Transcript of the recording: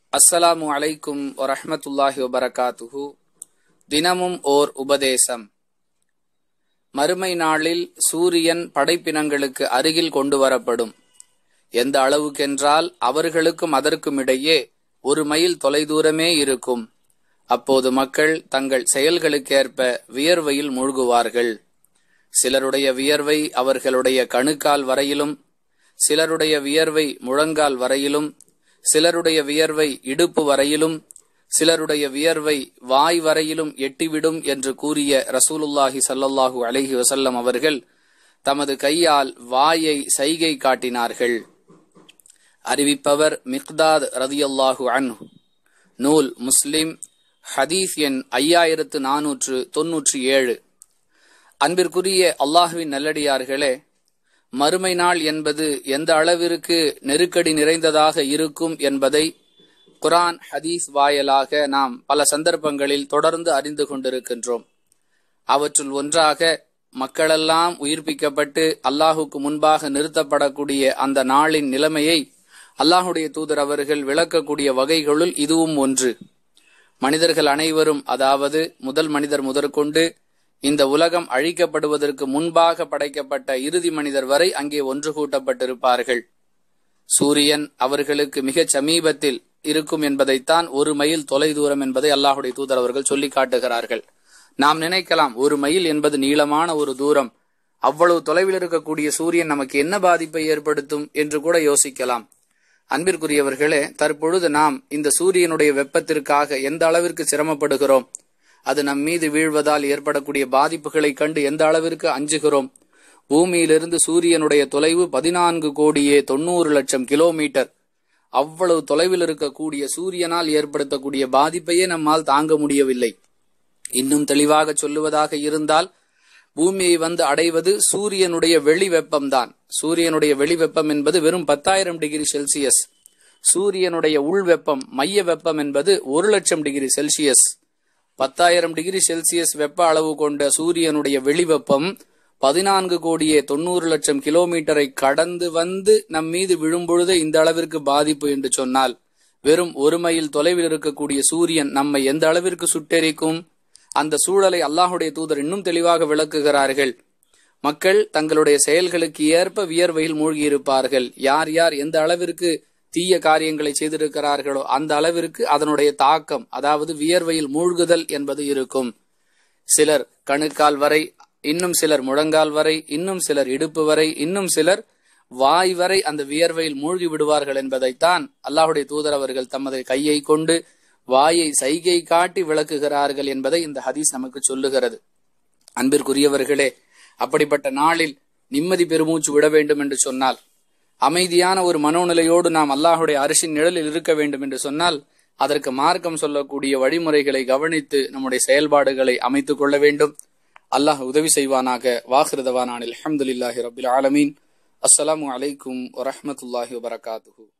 அஸ்ஸலாமு அலைக்கும் வரஹ்மத்துல்லாஹி வபரகாத்துஹு தினமும் ஓர் உபதேசம் மறுமை நாளில் சூரியன் படைப்பினங்களுக்கு அருகில் கொண்டு வரப்படும் எந்த அளவுக்கென்றால் அவர்களுக்கும் அதற்கும் இடையே ஒரு மைல் தொலைதூரமே இருக்கும் அப்போது மக்கள் தங்கள் செயல்களுக்கேற்ப வியர்வையில் மூழ்குவார்கள் சிலருடைய வியர்வை அவர்களுடைய கணுக்கால் வரையிலும் சிலருடைய வியர்வை முழங்கால் வரையிலும் சிலருடைய வியர்வை இடுப்பு வரையிலும் சிலருடைய வியர்வை வாய் வரையிலும் எட்டிவிடும் என்று கூறிய ரசூலுல்லாஹி சல்லல்லாஹு அலைஹி வசல்லம் அவர்கள் தமது கையால் வாயை சைகை காட்டினார்கள் அறிவிப்பவர் மிக்தாத் ரதியல்லாஹு அன்ஹு நூல் முஸ்லிம் ஹதீஸ் எண் ஐயாயிரத்து நானூற்று தொன்னூற்றி ஏழு அன்பிற்குரிய அல்லாஹுவின் நல்லடியார்களே மறுமை நாள் என்பது எந்த அளவிற்கு நெருக்கடி நிறைந்ததாக இருக்கும் என்பதை குரான் ஹதீஸ் வாயிலாக நாம் பல சந்தர்ப்பங்களில் தொடர்ந்து அறிந்து கொண்டிருக்கின்றோம் அவற்றுள் ஒன்றாக மக்களெல்லாம் உயிர்ப்பிக்கப்பட்டு அல்லாஹுக்கு முன்பாக நிறுத்தப்படக்கூடிய அந்த நாளின் நிலைமையை அல்லாஹுடைய தூதர் அவர்கள் விளக்கக்கூடிய வகைகளுள் இதுவும் ஒன்று மனிதர்கள் அனைவரும் அதாவது முதல் மனிதர் முதற்கொண்டு இந்த உலகம் அழிக்கப்படுவதற்கு முன்பாக படைக்கப்பட்ட இறுதி மனிதர் வரை அங்கே ஒன்று கூட்டப்பட்டிருப்பார்கள் சூரியன் அவர்களுக்கு மிகச் சமீபத்தில் இருக்கும் என்பதைத்தான் ஒரு மைல் தொலை தூரம் என்பதை அல்லாஹுடைய தூதர் அவர்கள் சொல்லி காட்டுகிறார்கள் நாம் நினைக்கலாம் ஒரு மைல் என்பது நீளமான ஒரு தூரம் அவ்வளவு தொலைவில் இருக்கக்கூடிய சூரியன் நமக்கு என்ன பாதிப்பை ஏற்படுத்தும் என்று கூட யோசிக்கலாம் அன்பிற்குரியவர்களே தற்பொழுது நாம் இந்த சூரியனுடைய வெப்பத்திற்காக எந்த அளவிற்கு சிரமப்படுகிறோம் அது நம் மீது வீழ்வதால் ஏற்படக்கூடிய பாதிப்புகளை கண்டு எந்த அளவிற்கு அஞ்சுகிறோம் பூமியிலிருந்து சூரியனுடைய தொலைவு பதினான்கு கோடியே தொண்ணூறு லட்சம் கிலோமீட்டர் அவ்வளவு தொலைவில் இருக்கக்கூடிய சூரியனால் ஏற்படுத்தக்கூடிய பாதிப்பையே நம்மால் தாங்க முடியவில்லை இன்னும் தெளிவாக சொல்லுவதாக இருந்தால் பூமியை வந்து அடைவது சூரியனுடைய வெளி வெப்பம்தான் சூரியனுடைய வெளி வெப்பம் என்பது வெறும் பத்தாயிரம் டிகிரி செல்சியஸ் சூரியனுடைய உள் வெப்பம் மைய வெப்பம் என்பது ஒரு லட்சம் டிகிரி செல்சியஸ் பத்தாயிரம் டிகிரி செல்சியஸ் வெப்ப அளவு கொண்ட சூரியனுடைய வெளி வெப்பம் பதினான்கு கோடியே தொண்ணூறு லட்சம் கிலோமீட்டரை கடந்து வந்து நம் மீது விழும்பொழுது இந்த அளவிற்கு பாதிப்பு என்று சொன்னால் வெறும் ஒரு மைல் தொலைவில் இருக்கக்கூடிய சூரியன் நம்மை எந்த அளவிற்கு சுட்டெரிக்கும் அந்த சூழலை அல்லாஹுடைய தூதர் இன்னும் தெளிவாக விளக்குகிறார்கள் மக்கள் தங்களுடைய செயல்களுக்கு ஏற்ப வியர்வையில் மூழ்கியிருப்பார்கள் யார் யார் எந்த அளவிற்கு தீய காரியங்களை செய்திருக்கிறார்களோ அந்த அளவிற்கு அதனுடைய தாக்கம் அதாவது வியர்வையில் மூழ்குதல் என்பது இருக்கும் சிலர் கணுக்கால் வரை இன்னும் சிலர் முழங்கால் வரை இன்னும் சிலர் இடுப்பு வரை இன்னும் சிலர் வாய் வரை அந்த வியர்வையில் மூழ்கி விடுவார்கள் என்பதைத்தான் அல்லாஹுடைய தூதர் அவர்கள் தமது கையை கொண்டு வாயை சைகை காட்டி விளக்குகிறார்கள் என்பதை இந்த ஹதீஸ் நமக்கு சொல்லுகிறது அன்பிற்குரியவர்களே அப்படிப்பட்ட நாளில் நிம்மதி பெருமூச்சு விட வேண்டும் என்று சொன்னால் அமைதியான ஒரு மனோநிலையோடு நாம் அல்லாஹுடைய அரிசின் நிழலில் இருக்க வேண்டும் என்று சொன்னால் அதற்கு மார்க்கம் சொல்லக்கூடிய வழிமுறைகளை கவனித்து நம்முடைய செயல்பாடுகளை அமைத்துக் கொள்ள வேண்டும் அல்லாஹ் உதவி செய்வானாக வாஹிருதவானான் அலமதுல்லாஹி ரபில் ஆலமீன் அஸ்ஸலாமு அலைக்கும் வரஹமத்துல்லாஹி வபரகாத்துஹூ